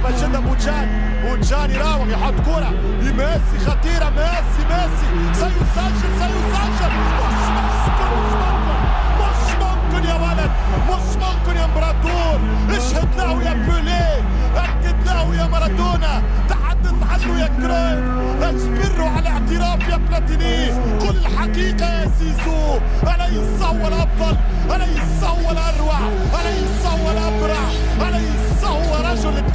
مجد بوجان بوجان يراوغ يحط كرة لميسي خطيرة ميسي ميسي سيسجل سيسجل مش ممكن مش ممكن مش ممكن يا ولد مش ممكن يا امبراطور اشهد له يا بوليه اكد له يا مارادونا تحدث عنه يا كرويف اجبره على اعتراف يا بلاتيني قل الحقيقة يا سيسو أليس هو الأفضل أليس هو الأروع أليس هو الأبرع أليس هو رجل